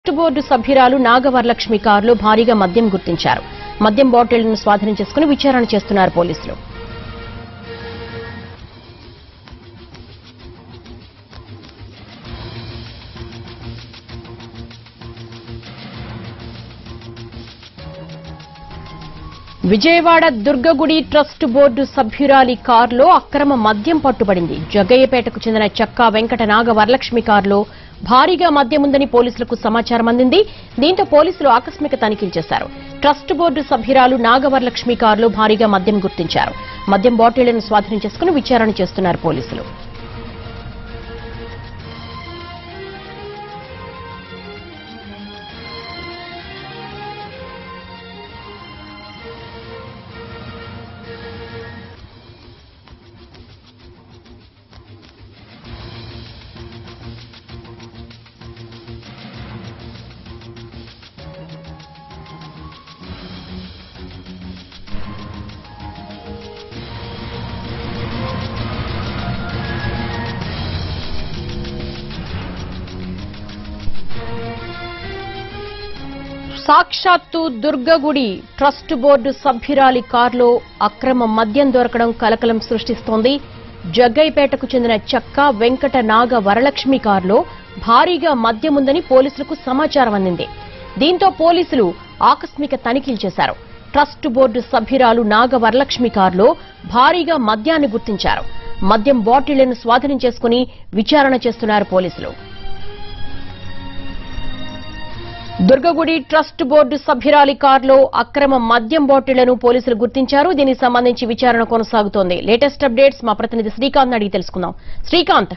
trust board సభ్యురాలు నాగవరలక్ష్మి కారులో భారీగా మద్యం గుర్తించారు మద్యం బాటిళ్లను స్వాధీనం చేసుకుని విచారణ చేస్తున్నారు పోలీసులు విజయవాడ దుర్గగుడి ట్రస్ట్ బోర్డు సభ్యురాలి కారులో అక్రమ మద్యం పట్టుబడింది జగ్గయ్యపేటకు చెందిన చక్కా వెంకట నాగ వరలక్ష్మి కారులో భారీగా మద్యం ఉందని పోలీసులకు సమాచారం అందింది దీంతో పోలీసులు ఆకస్మిక తనిఖీలు చేశారు ట్రస్ట్ బోర్డు సభ్యురాలు నాగవరలక్ష్మి కారులో భారీగా మద్యం గుర్తించారు మద్యం బాటిళ్లను స్వాధీనం చేసుకుని విచారణ చేస్తున్నారు పోలీసులు సాక్షాత్తు దుర్గగుడి ట్రస్ట్ బోర్డు సభ్యురాలి కారులో అక్రమ మద్యం దొరకడం కలకలం సృష్టిస్తోంది జగ్గైపేటకు చెందిన చక్క వెంకట నాగ వరలక్ష్మి కారులో భారీగా మద్యం ఉందని పోలీసులకు సమాచారం అందింది దీంతో పోలీసులు ఆకస్మిక తనిఖీలు చేశారు ట్రస్ట్ బోర్డు సభ్యురాలు నాగ వరలక్ష్మి కారులో భారీగా మద్యాన్ని గుర్తించారు మద్యం బాటిళ్లను స్వాధీనం చేసుకుని విచారణ చేస్తున్నారు పోలీసులు దుర్గగుడి ట్రస్ట్ బోర్డు సభ్యురాలి కారులో అక్రమ మద్యం బాటిళ్లను పోలీసులు గుర్తించారు దీనికి సంబంధించి విచారణ కొనసాగుతోంది లేటెస్ట్ అప్డేట్స్ మా ప్రతినిధి శ్రీకాంత్ అడిగి తెలుసుకుందాం శ్రీకాంత్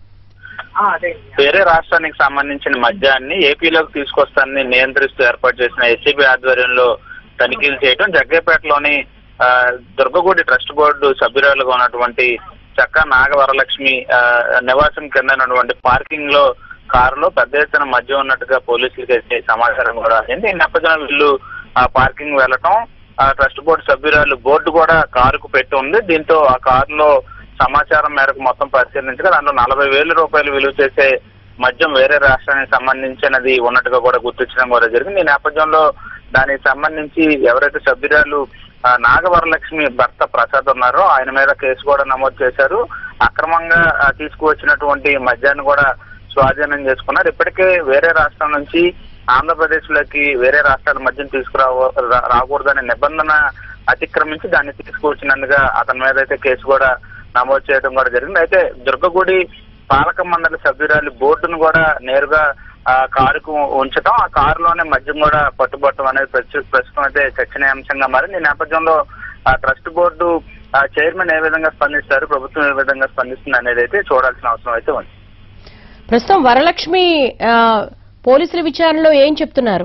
ఆ, అదే వేరే రాష్ట్రానికి సంబంధించిన మద్యాన్ని ఏపీలోకి తీసుకొస్తానని నియంత్రిస్తూ ఏర్పాటు చేసిన ఎస్సీబీ ఆధ్వర్యంలో తనిఖీలు చేయడం జగ్గేపేటలోని ఆ, దుర్గగూడి ట్రస్ట్ బోర్డు సభ్యురాలుగా ఉన్నటువంటి చక్క నాగవరలక్ష్మి ఆ, నివాసం కింద ఉన్నటువంటి పార్కింగ్ లో కారులో పెద్ద ఎత్తున మద్యం ఉన్నట్టుగా పోలీసులకి అయితే సమాచారం కూడా అందింది ఈ నేపథ్యంలో వీళ్ళు ఆ పార్కింగ్ వెళ్ళటం ఆ ట్రస్ట్ బోర్డు సభ్యురాలు బోర్డు కూడా కారుకు పెట్టి ఉంది దీంతో ఆ కారులో సమాచారం మేరకు మొత్తం పరిశీలించగా దాంట్లో నలభై వేల రూపాయలు విలువ చేసే మద్యం వేరే రాష్ట్రానికి సంబంధించినది ఉన్నట్టుగా కూడా గుర్తించడం కూడా జరిగింది ఈ నేపథ్యంలో దానికి సంబంధించి ఎవరైతే సభ్యురాలు ఆ, నాగవరలక్ష్మి భర్త ప్రసాద్ ఉన్నారో ఆయన మీద కేసు కూడా నమోదు చేశారు అక్రమంగా ఆ, తీసుకువచ్చినటువంటి మద్యాన్ని కూడా స్వాధీనం చేసుకున్నారు ఇప్పటికే వేరే రాష్ట్రం నుంచి ఆంధ్రప్రదేశ్ లోకి వేరే రాష్ట్రాల మధ్య తీసుకురావ రా- రాకూడదనే నిబంధన అతిక్రమించి దాన్ని తీసుకువచ్చినందుగా అతని మీద అయితే కేసు కూడా నమోదు చేయడం కూడా జరిగింది అయితే దుర్గగుడి పాలక మండలి సభ్యురాలి బోర్డును కూడా నేరుగా ఆ కారుకు ఉంచడం ఆ కారులోనే మద్యం కూడా పట్టుబట్టడం అనేది ప్రస్తు- ప్రస్తుతం అయితే చర్చనీయాంశంగా మారింది ఈ నేపథ్యంలో ఆ ట్రస్ట్ బోర్డు ఆ చైర్మన్ ఏ విధంగా స్పందిస్తారు ప్రభుత్వం ఏ విధంగా స్పందిస్తుంది అనేది అయితే చూడాల్సిన అవసరం అయితే ఉంది ప్రస్తుతం వరలక్ష్మి ఆ, పోలీసుల విచారణలో ఏం చెప్తున్నారు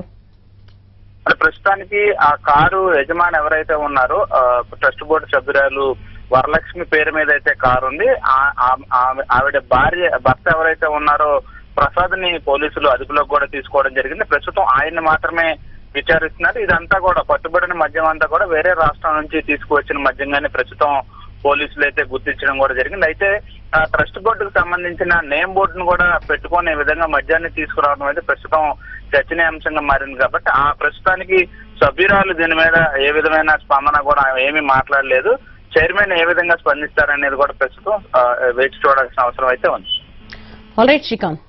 అంటే ప్రస్తుతానికి ఆ కారు యజమాని ఎవరైతే ఉన్నారో ఆ, ట్రస్ట్ బోర్డు సభ్యురాలు వరలక్ష్మి పేరు మీద అయితే కారు ఉంది ఆ- ఆ- ఆమె- ఆవిడ భార్య భర్త ఎవరైతే ఉన్నారో ప్రసాద్ ని పోలీసులు అదుపులోకి కూడా తీసుకోవడం జరిగింది ప్రస్తుతం ఆయన్ని మాత్రమే విచారిస్తున్నారు ఇదంతా కూడా పట్టుబడిన మద్యం అంతా కూడా వేరే రాష్ట్రం నుంచి తీసుకువచ్చిన మద్యంగానే ప్రస్తుతం పోలీసులు అయితే గుర్తించడం కూడా జరిగింది అయితే ఆ ట్రస్ట్ బోర్డుకు సంబంధించిన నేమ్ బోర్డును కూడా పెట్టుకొని ఈ విధంగా మద్యాన్ని తీసుకురావడం అయితే ప్రస్తుతం చర్చనీయాంశంగా మారింది కాబట్టి ఆ ప్రస్తుతానికి సభ్యురాలు దీని మీద ఏ విధమైన స్పందన కూడా ఏమీ మాట్లాడలేదు చైర్మన్ ఏ విధంగా స్పందిస్తారనేది కూడా ప్రస్తుతం ఆ, వేచి చూడాల్సిన అవసరం అయితే ఉంది ఆల్ రైట్ శ్రీకాంత్